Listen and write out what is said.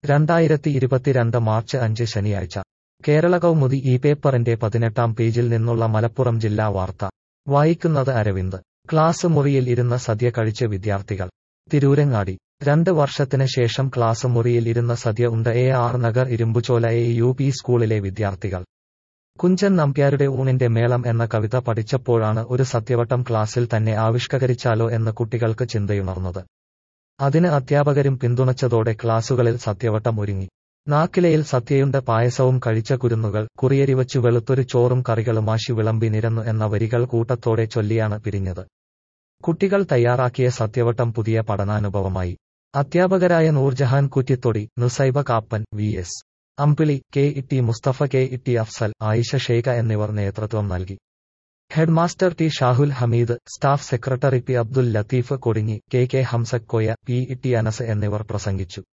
രണ്ടായിരത്തി ഇരുപത്തിരണ്ട് മാർച്ച് അഞ്ച് ശനിയാഴ്ച കേരള കൗമുദി ഈ പേപ്പറിന്റെ പതിനെട്ടാം പേജിൽ നിന്നുള്ള മലപ്പുറം ജില്ലാ വാർത്ത വായിക്കുന്നത് അരവിന്ദ് ക്ലാസ് മുറിയിൽ ഇരുന്ന് സദ്യ കഴിച്ച് വിദ്യാർത്ഥികൾ തിരൂരങ്ങാടി രണ്ട് വർഷത്തിന് ശേഷം ക്ലാസ് മുറിയിൽ ഇരുന്ന് സദ്യ ഉണ്ട് A R Nagar Irumbuchola A U P സ്കൂളിലെ വിദ്യാർത്ഥികൾ കുഞ്ചൻ നമ്പ്യാരുടെ ഊണിന്റെ മേളം എന്ന കവിത പഠിച്ചപ്പോഴാണ് ഒരു സത്യവട്ടം ക്ലാസ്സിൽ തന്നെ ആവിഷ്കരിച്ചാലോ എന്ന് കുട്ടികൾക്ക് ചിന്തയുണർന്നത് അതിന് അധ്യാപകരും പിന്തുണച്ചതോടെ ക്ലാസുകളിൽ സത്യവട്ടം ഒരുങ്ങി നാക്കിലയിൽ സത്യയുണ്ട് പായസവും കഴിച്ച കുരുന്നുകൾ കുറിയരിവച്ചു വെളുത്തൊരു ചോറും കറികളുമാശി വിളമ്പി നിരന്നു എന്ന വരികൾ കൂട്ടത്തോടെ ചൊല്ലിയാണ് പിരിഞ്ഞത് കുട്ടികൾ തയ്യാറാക്കിയ സത്യവട്ടം പുതിയ പഠനാനുഭവമായി അധ്യാപകരായ Noorjahan Kuttithodi Nusaiba Kappan V S Ambili K Itty Musthafa K Itty Afsal Ayisha Shekha എന്നിവർ നേതൃത്വം നൽകി headmaster T Shahul Hameed staff secretary P Abdul Latheef Kodinhi K K Hamzakoya P Itty Anas എന്നിവർ പ്രസംഗിച്ചു